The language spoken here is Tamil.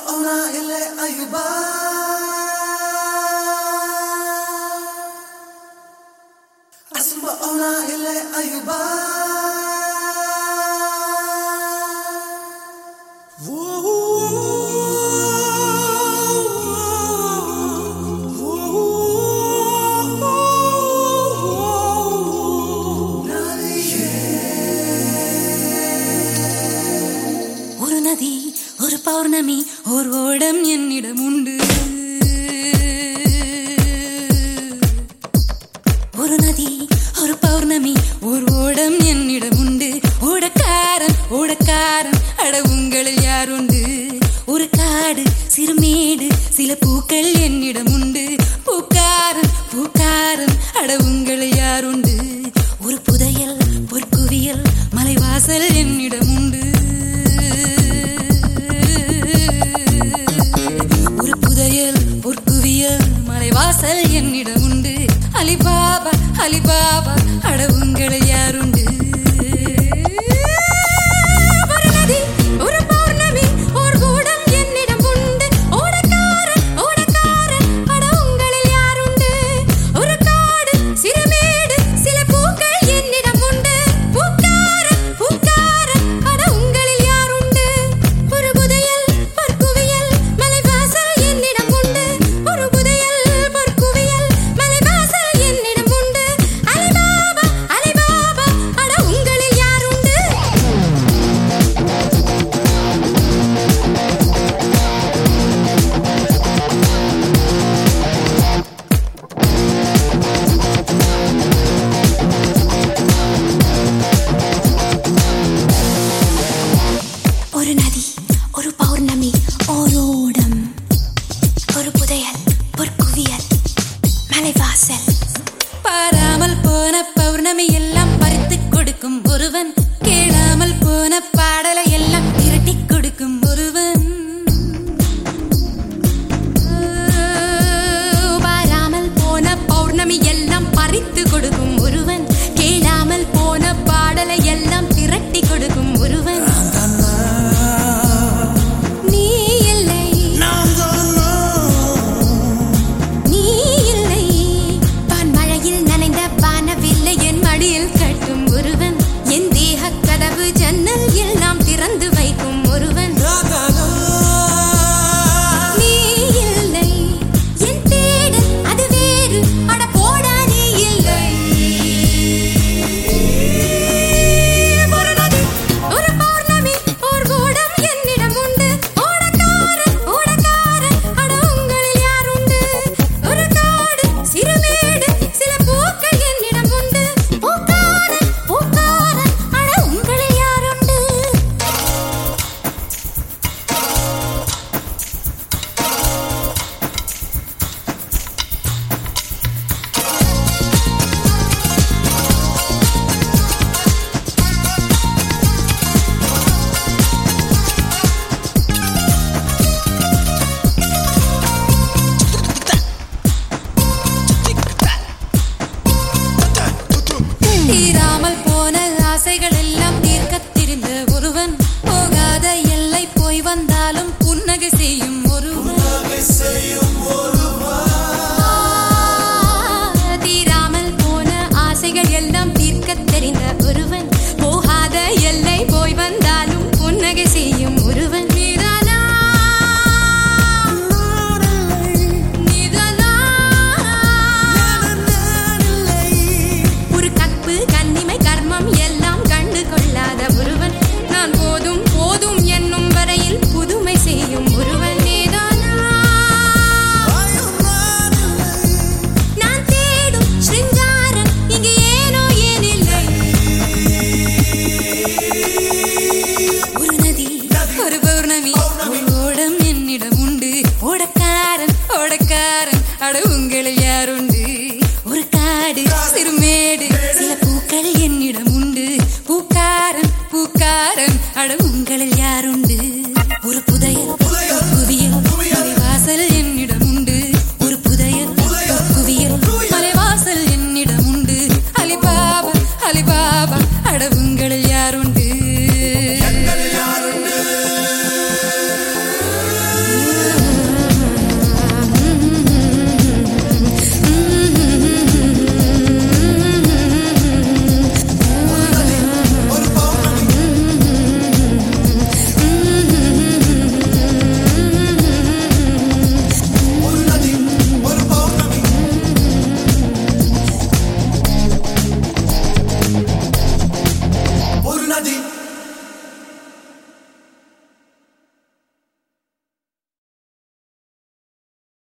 ona ile ayuba Asumba ona ile ayuba ஒரு நதி ஒரு பௌர்ணமி ஒரு ஓடம் என்னிடம் உண்டு ஒரு நதி ஒரு பௌர்ணமி ஒரு ஓடம் என்னிடம் உண்டு ஓடக்காரன் ஓடக்காரன் அட உங்களில் யார் உண்டு ஒரு காடு சிறுமேடு சில பூக்கள் என்னிடம் உண்டு பூக்காரன் பூக்காரன் அட உங்களில் யார் உண்டு ஒரு புதையல் பொற்குவியல் மலைவாசல் என்னிடம் உண்டு ஒரு புதையல் பொற்குவியல் மலைவாசல் என்னிடம் உண்டு அலிபாபா அலிபாபா அட உங்களை யாருண்டு ஒரு நதி, ஒரு பௌர்ணமி, ஓர் கூடம் என்னிடம் உண்டு. ஓடக்காரன், ஓடக்காரன், அட உங்களில் யாருண்டு? ஒரு காடு, சிறுமேடு, சில பூக்கள் என்னிடம் உண்டு. பூக்காரன், பூக்காரன், அட உங்களில் யாருண்டு? ஒரு புதையல், பொற்குவியல், மலைவாசல் என்னிடம் உண்டு. ஒரு புதையல், பொற்குவியல், மலைவாசல் என்னிடம் உண்டு. அலிபாபா, அலிபாபா, அட உங்களில் யாருண்டு? ஒரு நதி ஒரு பௌர்ணமி ஓரோடம் ஒரு புதையல் பொற்குவியல் மலைவாசல் பாராமல் போன பௌர்ணமி எல்லாம் பறித்து கொடுக்கும் ஒருவன் கேளாமல் போன பாடலை எல்லாம் திரட்டி கொடுக்கும் ஒருவன் பாராமல் போன பௌர்ணமி எல்லாம் பறித்து கொடுக்கும் ஒருவன் கேளாமல் போன பாடலை எல்லாம் திரட்டி கொடுக்கும் ஒருவன் நீ இல்லை நீ இல்லை பான்மழையில் நனைந்த வானவில்லை என் மடியில் கட்டும் ஒருவன் என் தேக கதவு ஜன்னல் எல்லாம் திறந்து வைக்கும் ஒருவன் நீ இல்லை என் தேடல் அது வேறு அட போடா நீ இல்லை ஒரு நதி ஒரு பௌர்ணமி ஓர் கூடம் என்னிடம் உண்டு ஓடக்காரன் ஓடக்காரன் அட உங்களில் யார் உண்டு ஒரு காடு சிறுமேடு சில பூக்கள் என்னிடம் உண்டு பூக்காரன் பூக்காரன் அட உங்களில் யார் உண்டு தீராமல் போன ஆசைகள் எல்லாம் தீர்க்கத் தெரிந்த ஒருவன் போகாத எல்லை போய் வந்தாலும் புன்னகை செய்யும் ஒருவன் தீராமல் போன ஆசைகள் எல்லாம் தீர்க்கத் தெரிந்த ஒருவன் போகாத எல்லை போய் வந்தாலும் புன்னகை செய்யும் ஒருவன் நீதானா நீதானா ஒரு கற்பு கன்னிமை கர்மம் எல்லாம் கண்டு கொள்ளாத ஒருவன் நான் போதும் போதும் என்னும் வரையில் புதுமை செய்யும் ஒருவன் நீதானா நான் தேடும் ஸ்ருங்காரன் இங்கு ஏனோ ஏனில்லை ஒரு நதி ஒரு பௌர்ணமி ஒரு ஓடம் என்னிடம் உண்டு ஓடக்காரன் ஓடக்காரன் அட